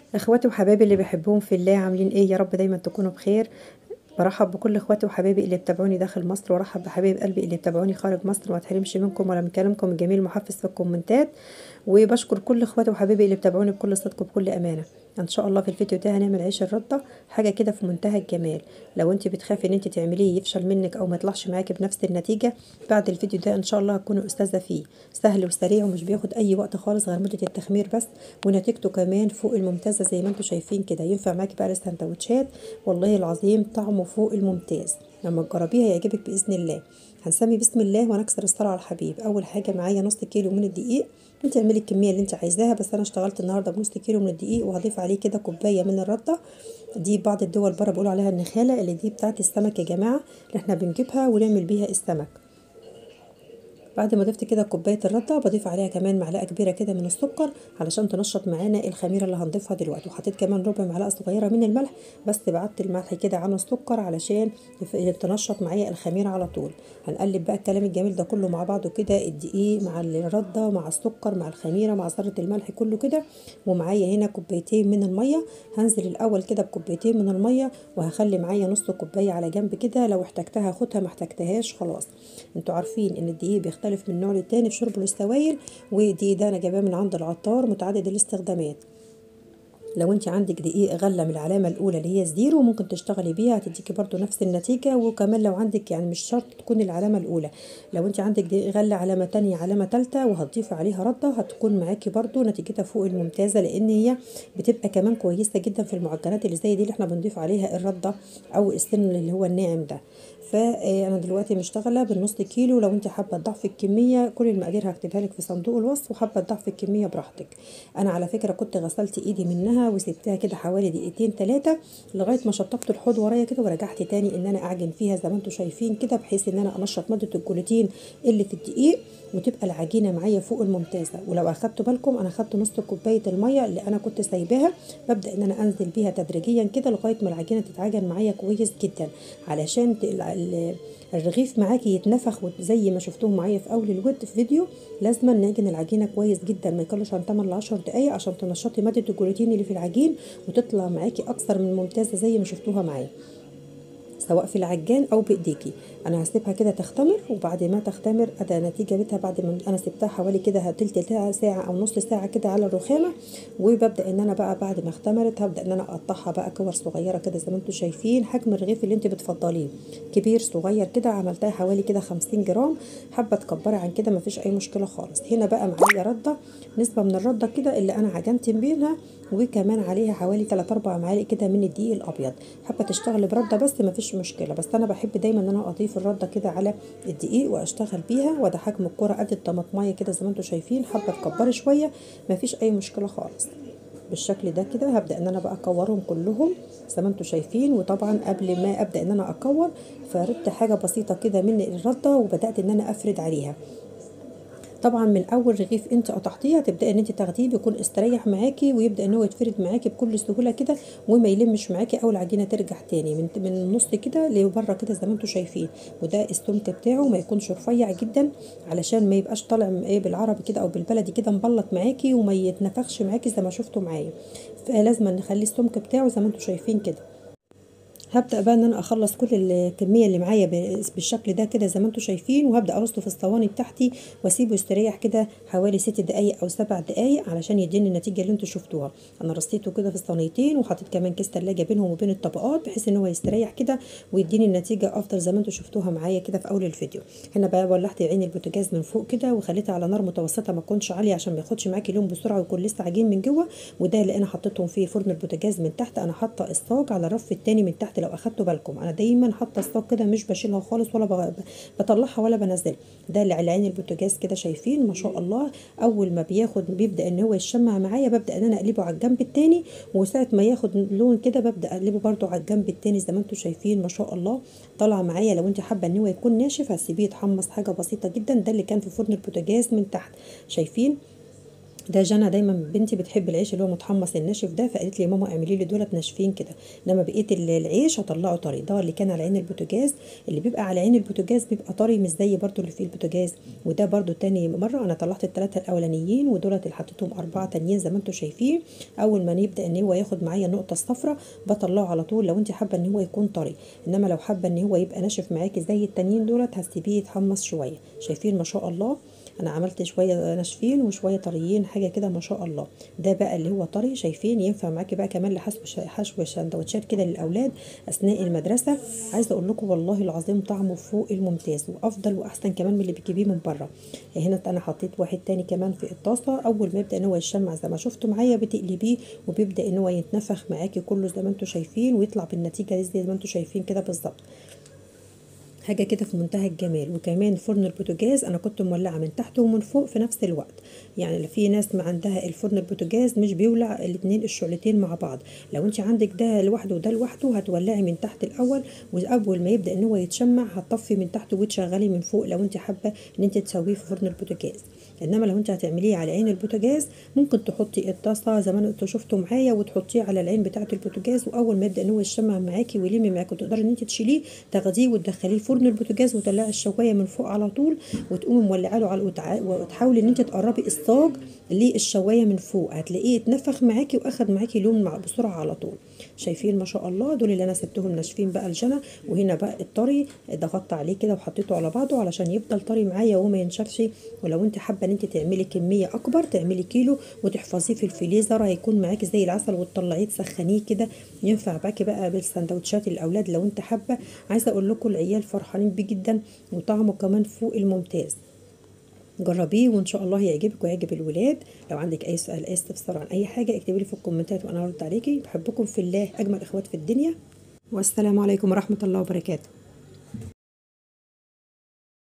اخواتي وحبايبي اللي بحبهم في الله عاملين ايه يا رب دايما تكونوا بخير برحب بكل اخواتي وحبايبي اللي بتابعوني داخل مصر وارحب بحبايب قلبي اللي بتابعوني خارج مصر ما تحرمش منكم ولا من كلامكم الجميل المحفز في الكومنتات وبشكر كل اخواتي وحبايبي اللي بتابعوني بكل صدق وبكل امانه ان شاء الله في الفيديو ده هنعمل عيش الرده حاجه كده في منتهى الجمال لو انت بتخافي ان انت تعمليه يفشل منك او ما يطلعش معاكي بنفس النتيجه بعد الفيديو ده ان شاء الله هتكونوا استاذه فيه سهل وسريع ومش بياخد اي وقت خالص غير مده التخمير بس ونتيجته كمان فوق الممتازه زي ما انتم شايفين كده ينفع معاكي بقى للسندوتشات والله العظيم طعمه فوق الممتاز لما تجربيها هيعجبك باذن الله هنسمي بسم الله ونكسر الصلاه على الحبيب اول حاجه معايا نص كيلو من الدقيق انت اعملي الكميه اللي انت عايزاها بس انا اشتغلت النهارده بنص كيلو من الدقيق وهضيف عليه كده كوبايه من الرده دي بعض الدول بره بيقولوا عليها النخاله اللي دي بتاعت السمك يا جماعه اللي احنا بنجيبها ونعمل بيها السمك بعد ما ضفت كده كوبايه الرده بضيف عليها كمان معلقه كبيره كده من السكر علشان تنشط معانا الخميره اللي هنضيفها دلوقتي وحطيت كمان ربع معلقه صغيره من الملح بس بعدت الملح كده عن السكر علشان تنشط معايا الخميره على طول هنقلب بقى الكلام الجميل ده كله مع بعضه كده الدقيق مع الرده مع السكر مع الخميره مع ذره الملح كله كده ومعايا هنا كوبايتين من الميه هنزل الاول كده بكوبايتين من الميه وهخلي معايا نص كوبايه على جنب كده لو احتجتها هاخدها ما احتجتهاش خلاص انتوا عارفين ان الدقيق بيختلف من نوع للتاني في شرب السوائل ودي ده انا جايباه من عند العطار متعدد الاستخدامات لو انت عندك دقيق غله من العلامه الاولى اللي هي زيرو ممكن تشتغلي بيها هتديكي برضو نفس النتيجه وكمان لو عندك يعني مش شرط تكون العلامه الاولى لو انت عندك دقيق غله علامه تانية علامه تالتة وهتضيفي عليها رده هتكون معاكي برضو نتيجتها فوق الممتازه لان هي بتبقى كمان كويسه جدا في المعجنات اللي زي دي اللي احنا بنضيف عليها الرده او السن اللي هو الناعم ده فانا دلوقتي مشتغله بالنص كيلو لو انت حابه تضعفي الكميه كل المقادير هكتبها لك في صندوق الوصف وحابه تضعفي الكميه براحتك انا على فكره كنت غسلت ايدي منها وسبتها كده حوالي دقيقتين ثلاثه لغايه ما شطبت الحوض ورايا كده ورجعت تاني ان انا اعجن فيها زي ما انتم شايفين كده بحيث ان انا انشط ماده الجلوتين اللي في الدقيق وتبقى العجينه معايا فوق الممتازه ولو اخدتوا بالكم انا اخدت نص كوبايه الميه اللي انا كنت سايباها ببدا ان انا انزل بيها تدريجيا كده لغايه ما العجينه تتعجن معايا كويس جدا علشان الرغيف معاكي يتنفخ زي ما شفتوه معايا في اول الود في فيديو لازم نعجن العجينه كويس جدا ما يقلش عن 8 ل 10 دقائق عشان تنشطي ماده الجلوتين اللي في العجين وتطلع معاكي اكثر من ممتازه زي ما شفتوها معايا سواء في العجان او بايديكي انا هسيبها كده تختمر وبعد ما تختمر ادى نتيجه بتها بعد ما انا سبتها حوالي كده تلت ساعه او نص ساعه كده على الرخامه وببدا ان انا بقى بعد ما اختمرت هبدا ان انا اقطعها بقى كور صغيره كده زي ما انتم شايفين حجم الرغيف اللي انت بتفضليه كبير صغير كده عملتها حوالي كده 50 جرام حابه تكبري عن كده مفيش اي مشكله خالص هنا بقى معايا رده نسبه من الرده كده اللي انا عجنت بينها وكمان عليها حوالي 3 4 معالق كده من الدقيق الابيض حابه تشتغلي برده بس مفيش مشكله بس انا بحب دايما ان انا اضيف الرده كده على الدقيق واشتغل بيها وده حجم الكره قد الطماطميه كده زي ما انتم شايفين حابه تكبري شويه مفيش اي مشكله خالص بالشكل ده كده هبدا ان انا بقى اكورهم كلهم زي ما انتم شايفين وطبعا قبل ما ابدا ان انا اكور فردت حاجه بسيطه كده من الرده وبدات ان انا افرد عليها طبعا من اول رغيف انت قطعتيه هتبداي ان انت تاخديه بيكون استريح معاكي ويبدا ان هو يتفرد معاكي بكل سهوله كده وما يلمش معاكي او العجينه ترجع تاني من من النص كده لبره كده زي ما انتم شايفين وده السمك بتاعه ما يكونش رفيع جدا علشان ما يبقاش طالع ايه بالعربي كده او بالبلدي كده مبلط معاكي وما يتنفخش معاكي زي ما شفتوا معايا فلازم نخلي السمك بتاعه زي ما انتم شايفين كده هبدا بقى ان انا اخلص كل الكميه اللي معايا بالشكل ده كده زي ما انتم شايفين وهبدا ارصه في الصواني بتاعتي واسيبه يستريح كده حوالي ست دقائق او سبع دقائق علشان يديني النتيجه اللي انتم شفتوها انا رصيته كده في الصينيتين وحطيت كمان كيس ثلاجه بينهم وبين الطبقات بحيث ان هو يستريح كده ويديني النتيجه افضل زي ما انتم شفتوها معايا كده في اول الفيديو هنا بقى ولعت عين البوتاجاز من فوق كده وخليتها على نار متوسطه ما تكونش عاليه عشان ما ياخدش معاكي لون بسرعه ويكون لسه عجين من جوه وده اللي انا حطيتهم فيه فرن البوتاجاز من تحت انا حاطه الصاج على الرف التاني من تحت لو اخدتوا بالكم انا دايما حاطه الصاج كده مش بشيلها خالص ولا بطلعها ولا بنزلها ده اللي على عين البوتاجاز كده شايفين ما شاء الله اول ما بياخد بيبدا ان هو يشمع معايا ببدا ان انا اقلبه على الجنب التاني وساعه ما ياخد لون كده ببدا اقلبه برده على الجنب التاني زي ما انتم شايفين ما شاء الله طالع معايا لو انت حابه ان هو يكون ناشف هتسيبيه يتحمص حاجه بسيطه جدا ده اللي كان في فرن البوتاجاز من تحت شايفين ده جنى دايما بنتي بتحب العيش اللي هو متحمص الناشف ده فقالت لي يا ماما اعملي لي دولت ناشفين كده انما بقيت ال- العيش هطلعه طري ده اللي كان على عين البوتاجاز اللي بيبقى على عين البوتاجاز بيبقى طري مش زي برضو اللي فيه البوتاجاز وده برضو تاني مره انا طلعت الثلاثه الاولانيين ودولت اللي حطيتهم اربعه تانيين زي ما انتم شايفين اول ما يبدا ان هو ياخد معايا النقطه الصفراء بطلعه على طول لو انت حابه ان هو يكون طري انما لو حابه ان هو يبقى ناشف معاكي زي التانيين دولت هتسيبيه يتحمص شويه شايفين ما شاء الله انا عملت شويه ناشفين وشويه طريين حاجه كده ما شاء الله ده بقى اللي هو طري شايفين ينفع معاكي بقى كمان لحشو حشو سندوتشات كده للاولاد اثناء المدرسه عايزه اقول لكم والله العظيم طعمه فوق الممتاز وافضل واحسن كمان من اللي بتجيبيه من بره هنا انا حطيت واحد تاني كمان في الطاسه اول ما يبدا ان هو يشمع زي ما شفتوا معايا بتقلبيه وبيبدا ان هو يتنفخ معاكي كله زي ما انتم شايفين ويطلع بالنتيجه دي زي ما انتم شايفين كده بالظبط حاجه كده في منتهى الجمال وكمان فرن البوتاجاز انا كنت مولعه من تحت ومن فوق في نفس الوقت يعني في ناس ما عندها الفرن البوتاجاز مش بيولع الاثنين الشعلتين مع بعض لو انت عندك ده لوحده وده لوحده هتولعي من تحت الاول واول ما يبدا ان هو يتشمع هتطفي من تحت وتشغلي من فوق لو انت حابه ان انت تسويه في فرن البوتاجاز انما لو انت هتعمليه على عين البوتاجاز ممكن تحطي الطاسه زي ما انتوا شفتوا معايا وتحطيه على العين بتاعه البوتاجاز واول ما يبدا ان هو يشمع معاكي ويلم معاكي وتقدري ان انت تشيليه تاخديه وتدخليه فرن البوتاجاز وتولعي الشوايه من فوق على طول وتقومي مولعه له على وتع- وتحاولي ان انت تقربي الصاج للشوايه من فوق هتلاقيه اتنفخ معاكي واخد معاكي لون مع بسرعه على طول شايفين ما شاء الله دول اللي انا سبتهم ناشفين بقى الجنى وهنا بقى الطري ضغطت عليه كده وحطيته على بعضه علشان يفضل طري معايا وما ينشفش ولو انت حابه ان انت تعملي كميه اكبر تعملي كيلو وتحفظيه في الفريزر هيكون معاكي زي العسل وتطلعيه تسخنيه كده ينفع معاكي بقى بالسندوتشات الاولاد لو انت حابه عايزه اقول لكم العيال فرحانين بيه جدا وطعمه كمان فوق الممتاز جربيه وان شاء الله يعجبك ويعجب الولاد لو عندك اي سؤال اي استفسار عن اي حاجه اكتبي لي في الكومنتات وانا هرد عليكي بحبكم في الله اجمل اخوات في الدنيا والسلام عليكم ورحمه الله وبركاته